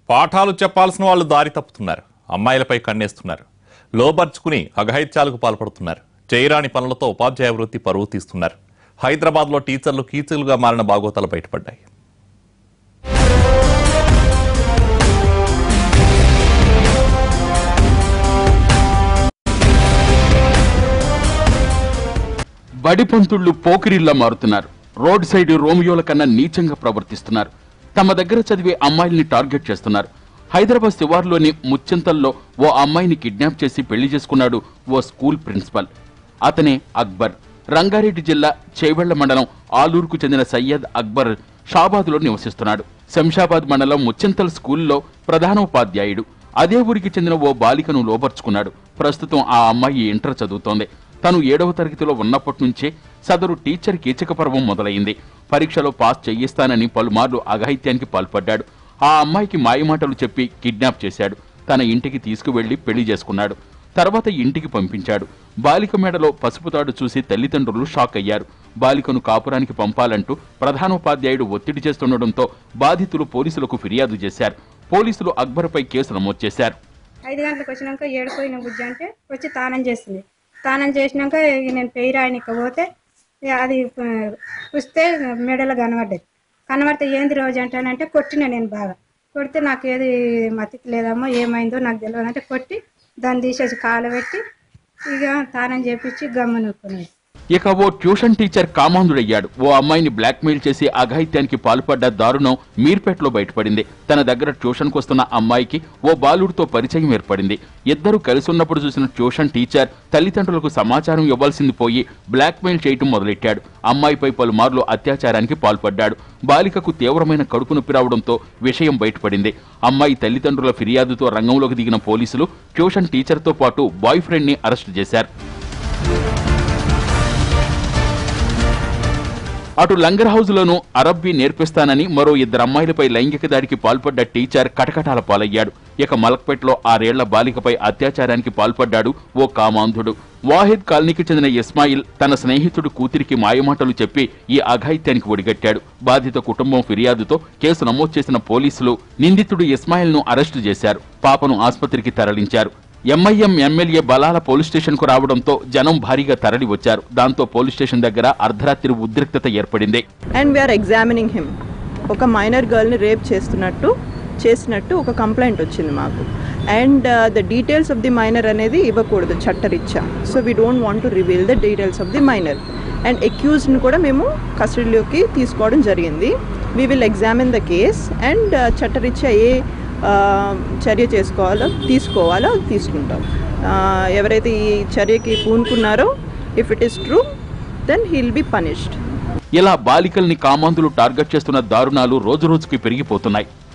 పాఠాలు చెప్పాల్సిన వాళ్ళు దారి తప్పుతున్నారు అమ్మాయిలపై కన్నేస్తున్నారు లోబర్చుకుని అఘాయిత్యాలకు పాల్పడుతున్నారు చేయరాని పనులతో ఉపాధ్యాయ వృత్తి పరువు తీస్తున్నారు హైదరాబాద్లో టీచర్లు కీచలుగా మారిన బాగోతాలు బయటపడ్డాయి బడిపంతుళ్లు పోకిరిల్లా మారుతున్నారు రోడ్ సైడ్ రోమియోల కన్నా నీచంగా ప్రవర్తిస్తున్నారు తమ దగ్గర చదివే అమ్మాయిల్ని టార్గెట్ చేస్తున్నారు హైదరాబాద్ శివార్లోని ముచ్చింతల్లో ఓ అమ్మాయిని కిడ్నాప్ చేసి పెళ్లి చేసుకున్నాడు ఓ స్కూల్ ప్రిన్సిపల్ అతనే అక్బర్ రంగారెడ్డి జిల్లా చేవెళ్ల మండలం ఆలూరుకు చెందిన సయ్యద్ అక్బర్ షాబాద్లో నివసిస్తున్నాడు శంషాబాద్ మండలం ముచ్చింతల్ స్కూల్లో ప్రధానోపాధ్యాయుడు అదే ఊరికి చెందిన ఓ బాలికను లోపరుచుకున్నాడు ప్రస్తుతం ఆ అమ్మాయి ఇంటర్ చదువుతోంది తను ఏడవ తరగతిలో ఉన్నప్పటి నుంచే సదరు టీచర్ కీచక పర్వం మొదలైంది పరీక్షలో పాస్ చేయిస్తానని పలుమార్లు అఘాయిత్యానికి పాల్పడ్డాడు ఆ అమ్మాయికి మాయమాటలు చెప్పి కిడ్నాప్ చేశాడు తన ఇంటికి తీసుకువెళ్లి పెళ్లి చేసుకున్నాడు తర్వాత ఇంటికి పంపించాడు బాలిక మెడలో పసుపు తాడు చూసి తల్లిదండ్రులు షాక్ అయ్యారు బాలికను కాపురానికి పంపాలంటూ ప్రధానోపాధ్యాయుడు ఒత్తిడి చేస్తుండటంతో బాధితులు పోలీసులకు ఫిర్యాదు చేశారు పోలీసులు అక్బర్పై కేసు నమోదు చేశారు ఐదు గంటలకు వచ్చినాక ఏడుపోయిన బుజ్జి అంటే వచ్చి తానం చేస్తుంది తానం చేసినాక ఇక నేను పెయి రాయనిక పోతే ఇక అది ఆ, పుస్తే మెడలో కనబడ్డది కనబడితే ఏంది రోజు అంటానంటే కొట్టిన నేను బాగా కొడితే నాకు ఏది మతికి లేదమ్మో ఏమైందో నాకు తెలియదు అంటే కొట్టి దాన్ని తీసేసి కాలు పెట్టి ఇక తానం చేపించి గమ్మనుకున్నాడు ఇక ఓ ట్యూషన్ టీచర్ కామాంధుడయ్యాడు ఓ అమ్మాయిని బ్లాక్మెయిల్ చేసి అఘాయిత్యానికి పాల్పడ్డ దారుణం మీర్పేటలో బయటపడింది తన దగ్గర ట్యూషన్కు వస్తున్న అమ్మాయికి ఓ బాలుడితో పరిచయం ఏర్పడింది ఇద్దరు కలిసి ఉన్నప్పుడు చూసిన ట్యూషన్ టీచర్ తల్లిదండ్రులకు సమాచారం ఇవ్వాల్సింది పోయి బ్లాక్మెయిల్ చేయటం మొదలెట్టాడు అమ్మాయిపై పలుమార్లు అత్యాచారానికి పాల్పడ్డాడు బాలికకు తీవ్రమైన కడుపు నొప్పి రావడంతో విషయం బయటపడింది అమ్మాయి తల్లిదండ్రుల ఫిర్యాదుతో రంగంలోకి దిగిన పోలీసులు ట్యూషన్ టీచర్తో పాటు బాయ్ ఫ్రెండ్ ని అరెస్టు చేశారు అటు లంగర్ హౌస్ లోను అరబ్బీ నేర్పిస్తానని మరో ఇద్దరు అమ్మాయిలపై లైంగిక దాడికి పాల్పడ్డ టీచర్ కటకటాల పాలయ్యాడు ఇక మలక్పేటలో ఆరేళ్ల బాలికపై అత్యాచారానికి పాల్పడ్డాడు ఓ కామాంధుడు వాహిద్ కాలనీకి చెందిన ఇస్మాయిల్ తన స్నేహితుడు కూతురికి మాయమాటలు చెప్పి ఈ అఘాయిత్యానికి ఒడిగట్టాడు బాధిత కుటుంబం ఫిర్యాదుతో కేసు నమోదు చేసిన పోలీసులు నిందితుడు ఇస్మాయిల్ ను అరెస్టు చేశారు పాపను ఆసుపత్రికి తరలించారు MIM MLA Balala police station కు రావడంతో జనం భారీగా తరలి వచ్చారు దాంతో పోలీస్ స్టేషన్ దగ్గర అర్ధరాత్రి ఉద్రిక్తత ఏర్పడింది అండ్ వీఆర్ ఎగ్జామినింగ్ హిమ్ ఒక మైనర్ గర్ల్ని రేప్ చేస్తున్నట్టు చేసినట్టు ఒక కంప్లైంట్ వచ్చింది మాకు and the details of the minor అనేది ఇవ్వకూడదు చట్టరీత్యా so we don't want to reveal the details of the minor and అక్యూజ్డ్ని కూడా మేము కస్టడీలోకి తీసుకోవడం జరిగింది we will examine the case and చట్టరీత్యా ఏ ఆ, చర్య చేసుకోవాలో తీసుకోవాలో అది తీసుకుంటాం ఆ, ఎవరైతే ఈ చర్యకి పూనుకున్నారో if it is true then he'll be punished ఇలా బాలికల్ని కామాంధులు టార్గెట్ చేస్తున్న దారుణాలు రోజురోజుకి పెరిగిపోతున్నాయి